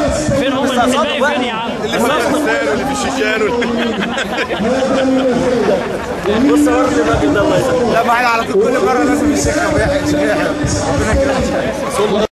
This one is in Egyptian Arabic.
فين هم الناس الباقي فين يا عم اللي في الفستان واللي في الشيشان واللي بص ورد الراجل ده الله يسلمك لا ما احنا على طول كل مره لازم الشيخ ابو يحيى الشيخ يحيى ربنا يكرمك